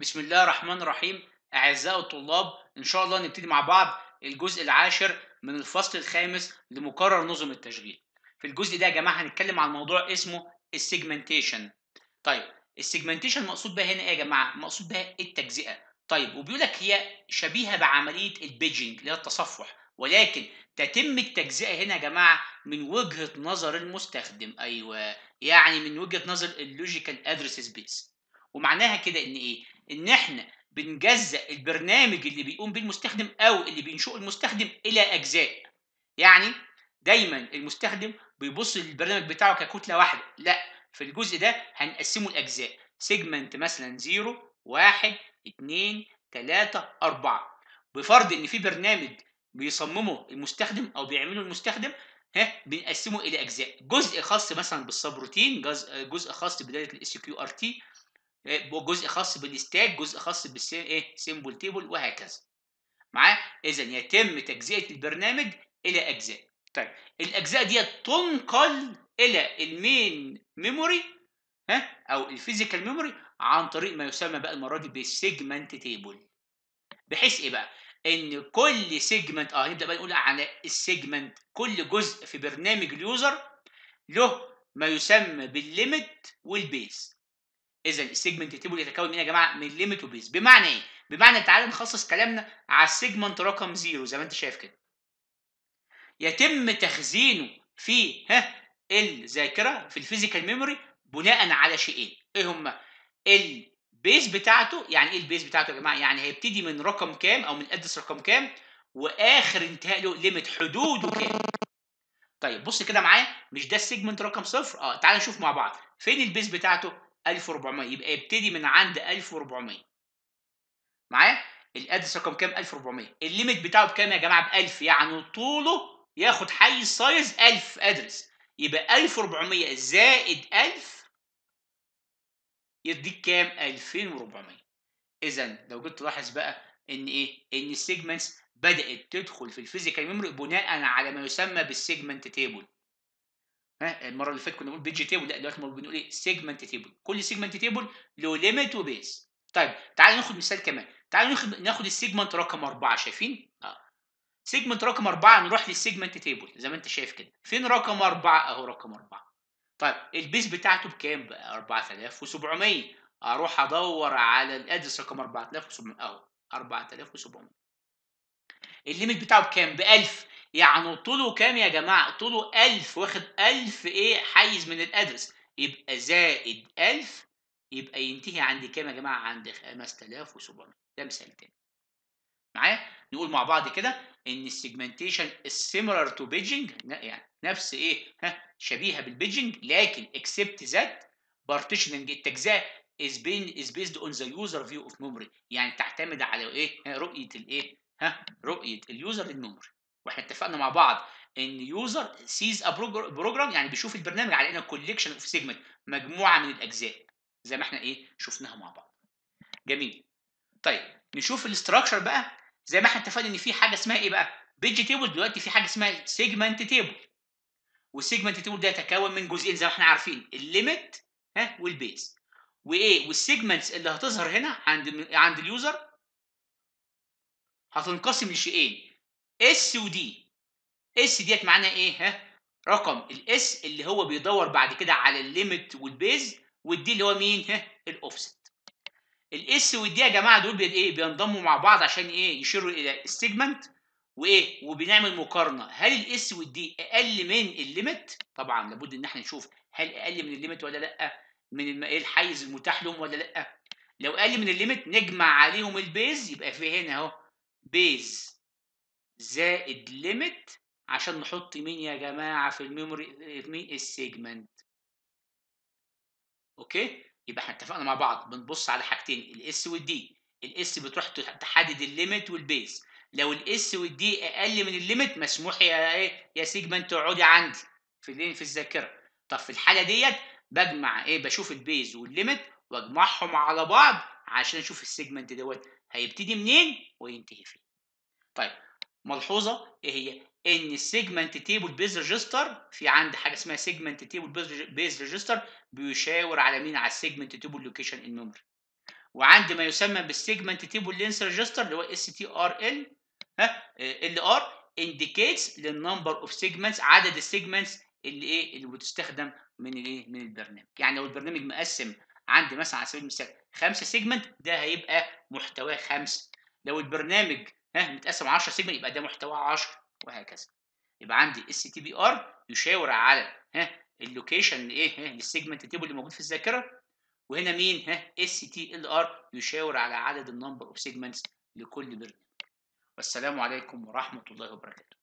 بسم الله الرحمن الرحيم أعزائي الطلاب إن شاء الله نبتدي مع بعض الجزء العاشر من الفصل الخامس لمقرر نظم التشغيل في الجزء ده يا جماعة هنتكلم عن موضوع اسمه السيجمنتيشن طيب السيجمنتيشن مقصود بها هنا ايه يا جماعة مقصود بها التجزئة طيب وبيقول لك هي شبيهة بعملية البيجنج اللي هي التصفح ولكن تتم التجزئة هنا يا جماعة من وجهة نظر المستخدم أيوه يعني من وجهة نظر اللوجيكال ادرس سبيس ومعناها كده ان ايه ان احنا بنجزأ البرنامج اللي بيقوم بيه المستخدم او اللي بينشئه المستخدم الى اجزاء يعني دايما المستخدم بيبص للبرنامج بتاعه ككتله واحده لا في الجزء ده هنقسمه لاجزاء سيجمنت مثلا 0 1 2 3 4 بفرض ان في برنامج بيصممه المستخدم او بيعمله المستخدم ها بنقسمه الى اجزاء جزء خاص مثلا بالسبروتين جزء جزء خاص بدايه الاس كيو ار تي جزء خاص بالستاك جزء خاص بالسي ايه سيمبل تيبل وهكذا معاه اذا يتم تجزئه البرنامج الى اجزاء طيب الاجزاء دي تنقل الى المين ميموري ها او الفيزيكال ميموري عن طريق ما يسمى بقى المره دي بالسيجمنت تيبل بحيث ايه بقى ان كل سيجمنت اه نبدا بقى نقول على السيجمنت كل جزء في برنامج اليوزر له ما يسمى بالليميت والبيز اذا السيجمنت تيبل يتكون من يا جماعه من ليميت وبيز بمعنى ايه بمعنى تعالى نخصص كلامنا على السيجمنت رقم زيرو زي ما انت شايف كده يتم تخزينه في ها الذاكره في الفيزيكال ميموري بناء على شيئين ايه هما البيز بتاعته يعني ايه البيز بتاعته يا جماعه يعني هيبتدي من رقم كام او من ادرس رقم كام واخر انتهاء له ليميت حدوده كام طيب بص كده معايا مش ده السيجمنت رقم صفر اه تعال نشوف مع بعض فين البيز بتاعته 1400 يبقى يبتدي من عند 1400 معايا الادرس رقم كام 1400 الليميت بتاعه بكام يا جماعه ب 1000 يعني طوله ياخد حيز سايز 1000 ادرس يبقى 1400 زائد 1000 يديك كام 2400 اذا لو جيت تلاحظ بقى ان ايه ان السيجمنتس بدات تدخل في الفيزيكال ميموري بناء على ما يسمى بالسيجمنت تيبل ها المره اللي فاتت كنا بنقول بيج تيبل لا دلوقتي بنقول ايه سيجمنت تيبل كل سيجمنت تيبل له ليميت وبيز طيب تعالوا ناخد مثال كمان تعالوا ناخد ناخد السيجمنت رقم 4 شايفين اه سيجمنت رقم 4 نروح للسيجمنت تيبل زي ما انت شايف كده فين رقم 4 اهو رقم 4 طيب البيز بتاعته بكام بقى 4700 اروح ادور على الادرس رقم 4700 اهو 4700 الليميت بتاعه بكام ب 1000 يعني طوله كام يا جماعه طوله 1000 واخد 1000 ايه حيز من الادرس يبقى زائد 1000 يبقى ينتهي عند كام يا جماعه عند 5700 ده مثال تاني معايا نقول مع بعض كده ان السيجمنتيشن سيميلر تو بيجنج يعني نفس ايه ها شبيهه بالبيجنج لكن اكسبت ذات بارتيشننج التجزئه is being is based on the user view of memory يعني تعتمد على ايه رؤيه الايه ها رؤيه اليوزر للميموري واحنا اتفقنا مع بعض ان يوزر سيز ا بروجرام يعني بيشوف البرنامج على انه كوليكشن اوف سيجمنت مجموعه من الاجزاء زي ما احنا ايه شفناها مع بعض جميل طيب نشوف الاستراكشر بقى زي ما احنا اتفقنا ان في حاجه اسمها ايه بقى بيج تيبل دلوقتي في حاجه اسمها سيجمنت تيبل والسيجمنت تيبل ده يتكون من جزئين زي ما احنا عارفين الليميت ها والبيز وايه والسيجمنتس اللي هتظهر هنا عند عند اليوزر هتنقسم لشيئين اس ودي اس ديت معناها ايه ها رقم الاس اللي هو بيدور بعد كده على الليميت والبيز والدي اللي هو مين ها الاوفست الاس والدي يا جماعه دول بي ايه بينضموا مع بعض عشان ايه يشيروا الى السيجمنت وايه وبنعمل مقارنه هل الاس والدي اقل من الليميت طبعا لابد ان احنا نشوف هل اقل من الليميت ولا لا من ايه الحيز المتاح لهم ولا لا لو اقل من الليميت نجمع عليهم البيز يبقى في هنا اهو بيز زائد ليميت عشان نحط مين يا جماعه في الميموري مين السيجمنت اوكي يبقى احنا اتفقنا مع بعض بنبص على حاجتين الاس والدي الاس بتروح تحدد الليميت والبيز لو الاس والدي اقل من الليميت مسموح يا ايه يا سيجمنت تقعدي عندي في الايه في الذاكره طب في الحاله ديت بجمع ايه بشوف البيز والليميت واجمعهم على بعض عشان اشوف السيجمنت دوت هيبتدي منين وينتهي فين طيب ملحوظه ايه هي ان السيجمنت تيبل بيز ريجستر في عندي حاجه اسمها سيجمنت تيبل بيز ريجستر بيشاور على مين على السيجمنت تيبل لوكيشن ان ميموري وعندي ما يسمى بالسيجمنت تيبل لينس ريجستر اللي هو اس تي ار ال ها ال ار indicates للنمبر اوف سيجمنتس عدد السيجمنتس اللي ايه اللي بتستخدم من الايه من البرنامج يعني لو البرنامج مقسم عندي مثلا على سبيل المثال خمسه سيجمنت ده هيبقى محتواه خمس لو البرنامج ها متقسم 10 سيجمنت يبقى ده محتواه 10 وهكذا يبقى عندي اس تي بي ار يشاور على ها اللوكيشن لايه ها للسيجمنت تيبل اللي موجود في الذاكره وهنا مين ها اس تي ال ار يشاور على عدد النمبر اوف سيجمنتس لكل برنامج والسلام عليكم ورحمه الله وبركاته